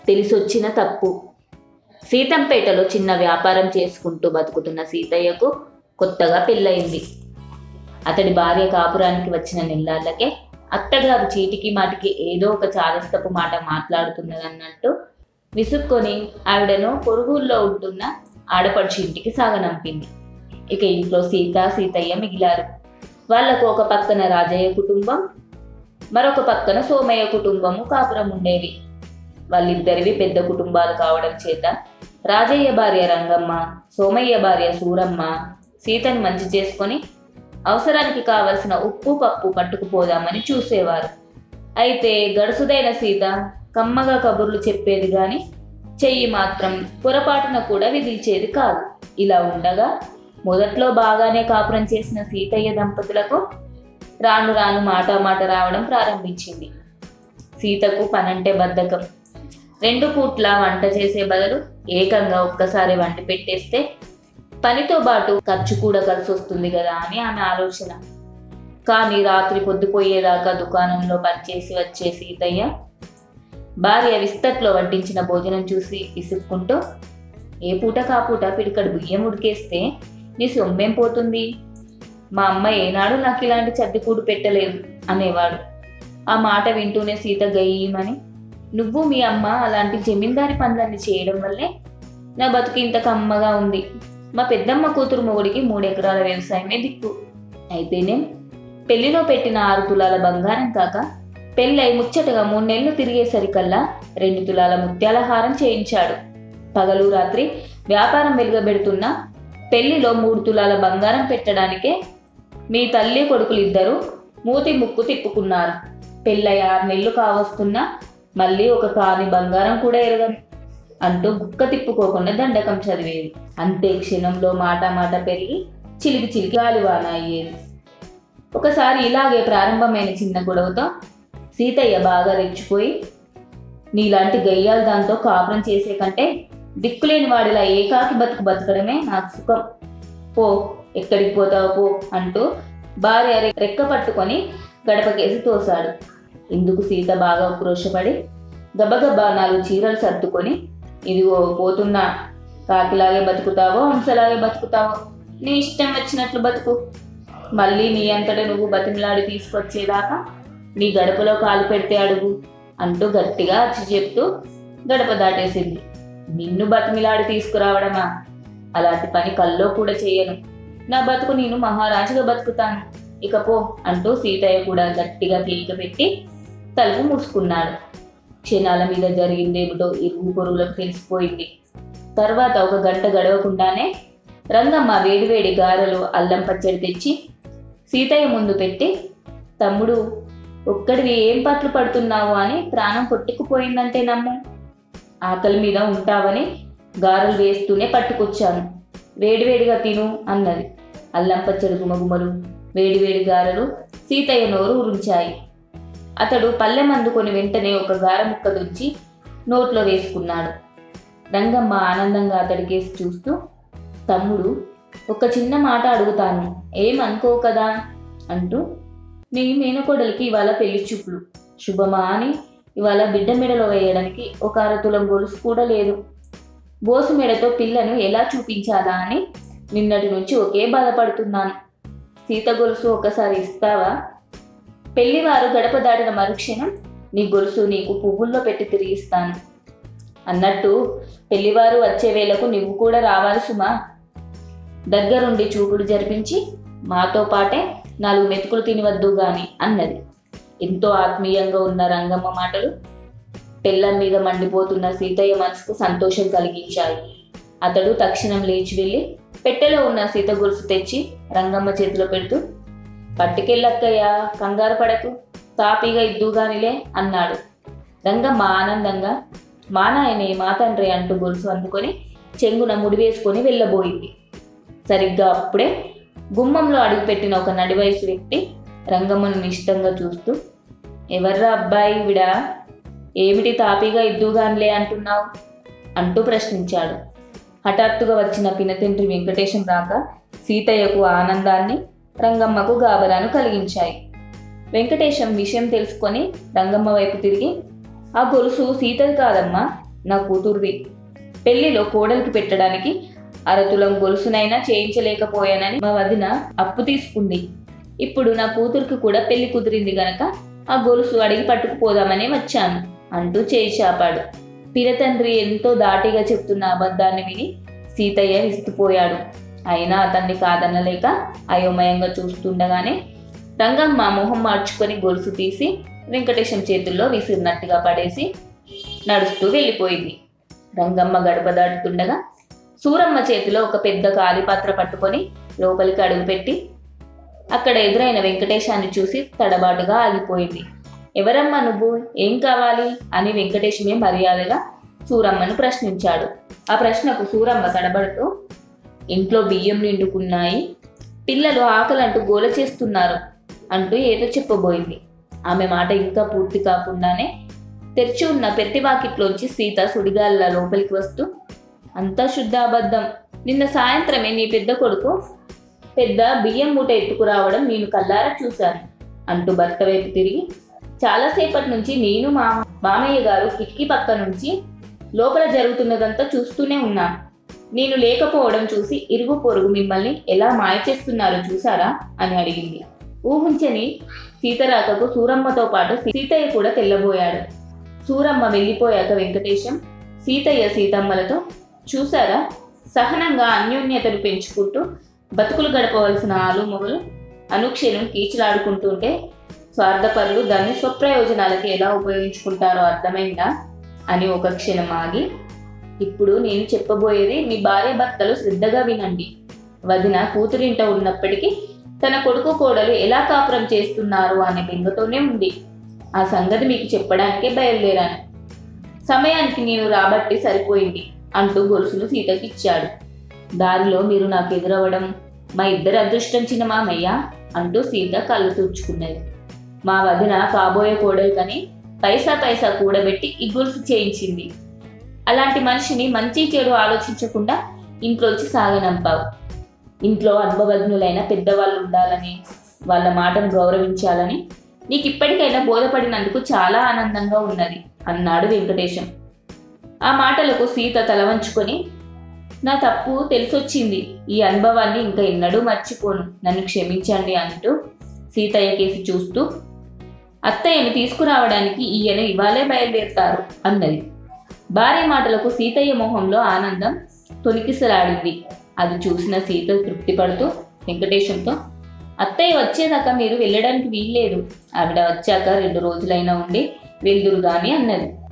తెలిసొచ్చిన తప్పు సీతంపేటలో చిన్న వ్యాపారం చేసుకుంటూ బతుకుతున్న సీతయ్యకు కొత్తగా పెళ్ళయింది అతడి భార్య కాపురానికి వచ్చిన నెల్లాళ్ళకే అత్తగారు చీటికి మాటికి ఏదో ఒక చాలస్తపు మాట మాట్లాడుతున్నదన్నట్టు విసుక్కొని ఆవిడను పొరుగుల్లో ఉంటున్న ఆడపడుచు ఇంటికి సాగనంపింది ఇక ఇంట్లో సీత సీతయ్య మిగిలారు వాళ్లకు ఒక పక్కన రాజయ్య కుటుంబం మరొక పక్కన సోమయ్య కుటుంబము కాపురం ఉండేవి వాళ్ళిద్దరివి పెద్ద కుటుంబాలు కావడం చేత రాజయ్య భార్య రంగమ్మ సోమయ్య భార్య సూరమ్మ సీతని మంచి చేసుకొని అవసరానికి కావలసిన ఉప్పు పప్పు పట్టుకుపోదామని చూసేవారు అయితే గడుసుదైన సీత కమ్మగా కబుర్లు చెప్పేది గాని చెయ్యి మాత్రం పొరపాటున కూడా విదిల్చేది కాదు ఇలా ఉండగా మొదట్లో బాగానే కాపురం చేసిన సీతయ్య దంపతులకు రాను రాను మాట మాట రావడం ప్రారంభించింది సీతకు పనంటే బద్ధకం రెండు పూట్ల వంట చేసే బదులు ఏకంగా ఒక్కసారి వండి పెట్టేస్తే పనితో పాటు ఖర్చు కూడా కలిసి వస్తుంది కదా అని ఆమె ఆలోచన కానీ రాత్రి పొద్దుపోయేదాకా దుకాణంలో పనిచేసి వచ్చే సీతయ్య భార్య విస్తట్లో వడ్డించిన భోజనం చూసి విసుక్కుంటూ ఏ పూట కాపూట పిడికడు బియ్యం ఉడికేస్తే నీ సొమ్మేం పోతుంది మా అమ్మ ఏనాడు నాకు ఇలాంటి చద్దికూడు పెట్టలేదు అనేవాడు ఆ మాట వింటూనే సీత గయ్యమని నువ్వు మీ అమ్మ అలాంటి జమీందారి పనులన్నీ చేయడం వల్లే నా బతుకు ఇంత కమ్మగా ఉంది మా పెద్దమ్మ కూతురు మొగుడికి మూడు ఎకరాల వ్యవసాయమే దిక్కు అయితేనే పెళ్లిలో పెట్టిన ఆరు తులాల బంగారం కాక పెళ్ళై ముచ్చటగా మూడు నెలలు తిరిగేసరికల్లా రెండు తులాల ముత్యాల హారం చేయించాడు పగలు రాత్రి వ్యాపారం వెలుగబెడుతున్న పెళ్లిలో మూడు తులాల బంగారం పెట్టడానికే మీ తల్లి కొడుకులు ఇద్దరు మూతి ముక్కు తిప్పుకున్నారు పెళ్ళై ఆరు నెలలు కావస్తున్నా మళ్ళీ ఒక కాని బంగారం కూడా ఎరగను అంటూ గుక్క తిప్పుకోకుండా దండకం చదివేది అంతే క్షణంలో మాట మాట పెరిగి చిలికి చిలికి గాలివాన అయ్యేది ఒకసారి ఇలాగే ప్రారంభమైన చిన్న గొడవతో సీతయ్య బాగా రెచ్చిపోయి నీలాంటి గయ్యాలు దాంతో కాపురం చేసే కంటే దిక్కులేని వాడిలా ఏకాకి బతుకు బతకడమే నాకు సుఖం పో ఎక్కడికి పోతావు పో అంటూ భార్య రె- రెక్క పట్టుకొని గడపకేసి తోశాడు ఇందుకు సీత బాగా ఉక్రోషపడి గబగబా నాలుగు చీరలు సర్దుకొని ఇదిగో పోతున్నా కాకిలాగే బతుకుతావో హంసలాగే బతుకుతావో నీ ఇష్టం వచ్చినట్లు బతుకు మళ్ళీ నీ అంతట నువ్వు బతిమలాడి తీసుకొచ్చేదాకా నీ గడపలో కాలు పెడితే అడుగు అంటూ గట్టిగా అచ్చి చెప్తూ గడప దాటేసింది నిన్ను బతిమిలాడి తీసుకురావడమా అలాంటి పని కల్లో కూడా చేయను నా బతుకు నేను మహారాజుగా బతుకుతాను ఇక పో అంటూ సీతయ్య కూడా గట్టిగా పీక పెట్టి తలుపు మూసుకున్నాడు క్షణాల మీద జరిగిందేమిటో ఇరుగు పొరుగులకు తెలిసిపోయింది తర్వాత ఒక గంట గడవకుండానే రంగమ్మ వేడివేడి గారెలు అల్లం పచ్చడి తెచ్చి సీతయ్య ముందు పెట్టి తమ్ముడు ఒక్కడివి ఏం పట్లు పడుతున్నావు అని ప్రాణం కొట్టుకుపోయిందంటే నమ్ము ఆకలి మీద ఉంటావని గారెలు వేస్తూనే పట్టుకొచ్చాను వేడివేడిగా తిను అన్నది అల్లం పచ్చడి గుమగుమలు వేడివేడి గారెలు సీతయ్య నోరు ఉరించాయి అతడు పల్లెం అందుకొని వెంటనే ఒక గార ముక్క దుంచి నోట్లో వేసుకున్నాడు రంగమ్మ ఆనందంగా అతడికేసి చూస్తూ తమ్ముడు ఒక చిన్న మాట అడుగుతాను ఏం అనుకో కదా అంటూ నీ మేనకోడలికి ఇవాళ పెళ్లి చూపులు శుభమా అని ఇవాళ బిడ్డ మెడలో వేయడానికి ఒక అరతులం గొలుసు కూడా లేదు బోసు మెడతో పిల్లను ఎలా చూపించాలా అని నిన్నటి నుంచి ఒకే బాధపడుతున్నాను సీత గొలుసు ఒకసారి ఇస్తావా పెళ్లివారు గడప దాటిన మరుక్షణం నీ గొలుసు నీకు పువ్వుల్లో పెట్టి తిరిగిస్తాను అన్నట్టు పెళ్లివారు వచ్చే వేళకు నువ్వు కూడా రావాలి సుమా దగ్గరుండి చూపుడు జరిపించి మాతో పాటే నాలుగు మెతుకులు తినవద్దు గాని అన్నది ఎంతో ఆత్మీయంగా ఉన్న రంగమ్మ మాటలు పెళ్ళం మీద మండిపోతున్న సీతయ్య మనసుకు సంతోషం కలిగించాయి అతడు తక్షణం లేచి వెళ్ళి పెట్టెలో ఉన్న సీత గొలుసు తెచ్చి రంగమ్మ చేతిలో పెడుతూ పట్టుకెళ్ళక్కయ్యా కంగారు పడకు తాపీగా ఇద్దుగానిలే అన్నాడు రంగమ్మ ఆనందంగా మా నాయనే మా తండ్రి అంటూ గొలుసు అందుకొని చెంగున ముడివేసుకొని వెళ్ళబోయింది సరిగ్గా అప్పుడే గుమ్మంలో అడుగుపెట్టిన ఒక నడివయసు వ్యక్తి రంగమ్మను నిష్టంగా చూస్తూ ఎవర్రా అబ్బాయి విడా ఏమిటి తాపీగా ఇద్దుగానిలే అంటున్నావు అంటూ ప్రశ్నించాడు హఠాత్తుగా వచ్చిన పినతండ్రి వెంకటేశం రాక సీతయ్యకు ఆనందాన్ని రంగమ్మకు గాబరాను కలిగించాయి వెంకటేశం విషయం తెలుసుకొని రంగమ్మ వైపు తిరిగి ఆ గొలుసు సీతది కాదమ్మా నా కూతురువి పెళ్లిలో కోడలికి పెట్టడానికి అరతులం గొలుసునైనా చేయించలేకపోయానని మా వదిన అప్పు తీసుకుంది ఇప్పుడు నా కూతురికి కూడా పెళ్లి కుదిరింది గనక ఆ గొలుసు అడిగి పట్టుకుపోదామని వచ్చాను అంటూ చేయి చాపాడు పిరతండ్రి ఎంతో దాటిగా చెప్తున్న అబద్ధాన్ని విని సీతయ్య విస్తుపోయాడు అయినా అతన్ని కాదనలేక అయోమయంగా చూస్తుండగానే రంగమ్మ మొహం మార్చుకొని గొలుసు తీసి వెంకటేశం చేతుల్లో విసిరినట్టుగా పడేసి నడుస్తూ వెళ్ళిపోయింది రంగమ్మ గడప దాటుతుండగా సూరమ్మ చేతిలో ఒక పెద్ద కాలిపాత్ర పట్టుకొని లోపలికి అడుగుపెట్టి అక్కడ ఎదురైన వెంకటేశాన్ని చూసి తడబాటుగా ఆగిపోయింది ఎవరమ్మా నువ్వు ఏం కావాలి అని వెంకటేశమే మర్యాదగా సూరమ్మను ప్రశ్నించాడు ఆ ప్రశ్నకు సూరమ్మ తడబడుతూ ఇంట్లో బియ్యం నిండుకున్నాయి పిల్లలు ఆకలంటూ గోల చేస్తున్నారు అంటూ ఏదో చెప్పబోయింది ఆమె మాట ఇంకా పూర్తి కాకుండానే తెరిచి ఉన్న పెట్టి వాకిట్లోంచి సీత సుడిగాల్ల లోపలికి వస్తూ అంతా శుద్ధ అబద్ధం నిన్న సాయంత్రమే నీ పెద్ద కొడుకు పెద్ద బియ్యం మూట ఎత్తుకురావడం నేను కల్లారా చూశాను అంటూ భర్త వైపు తిరిగి చాలాసేపటి నుంచి నేను మా మామయ్య గారు కిటికీ పక్క నుంచి లోపల జరుగుతున్నదంతా చూస్తూనే ఉన్నాను నేను లేకపోవడం చూసి ఇరుగు పొరుగు మిమ్మల్ని ఎలా మాయ చేస్తున్నారో చూసారా అని అడిగింది ఊహించని సీతరాకకు సూరమ్మతో పాటు సీతయ్య కూడా తెల్లబోయాడు సూరమ్మ వెళ్ళిపోయాక వెంకటేశం సీతయ్య సీతమ్మలతో చూసారా సహనంగా అన్యోన్యతను పెంచుకుంటూ బతుకులు గడపవలసిన ఆలు మొగలు అనుక్షణం కీచులాడుకుంటుంటే స్వార్థపరులు దాన్ని స్వప్రయోజనాలకి ఎలా ఉపయోగించుకుంటారో అర్థమైందా అని ఒక క్షణం ఆగి ఇప్పుడు నేను చెప్పబోయేది మీ భార్య భర్తలు శ్రద్ధగా వినండి వదిన కూతురింట ఉన్నప్పటికీ తన కొడుకు కోడలు ఎలా కాపురం చేస్తున్నారు అనే బెంగతోనే ఉంది ఆ సంగతి మీకు చెప్పడానికే బయలుదేరాను సమయానికి నేను రాబట్టి సరిపోయింది అంటూ గొలుసును సీతకి ఇచ్చాడు దారిలో మీరు నాకు ఎదురవ్వడం మా ఇద్దరి అదృష్టం చిన్న మామయ్య అంటూ సీత కళ్ళు తుడుచుకున్నది మా వదిన కాబోయే కోడలు కని పైసా పైసా కూడబెట్టి ఈ గొలుసు చేయించింది అలాంటి మనిషిని మంచి చెడు ఆలోచించకుండా ఇంట్లోంచి సాగనంపావు ఇంట్లో అనుభవజ్ఞులైన పెద్దవాళ్ళు ఉండాలని వాళ్ళ మాటను గౌరవించాలని నీకు ఇప్పటికైనా బోధపడినందుకు చాలా ఆనందంగా ఉన్నది అన్నాడు వెంకటేశం ఆ మాటలకు సీత తలవంచుకొని నా తప్పు తెలిసొచ్చింది ఈ అనుభవాన్ని ఇంకా ఎన్నడూ మర్చిపోను నన్ను క్షమించండి అంటూ సీతయ్య కేసి చూస్తూ అత్తయ్యను తీసుకురావడానికి ఈయన ఇవాళే బయలుదేరుతారు అన్నది భార్య మాటలకు సీతయ్య మొహంలో ఆనందం తొలికిసలాడింది అది చూసిన సీత తృప్తిపడుతూ వెంకటేశంతో అత్తయ్య వచ్చేదాకా మీరు వెళ్ళడానికి వీల్లేదు ఆవిడ వచ్చాక రెండు రోజులైనా ఉండి వెళ్దురు గాని అన్నది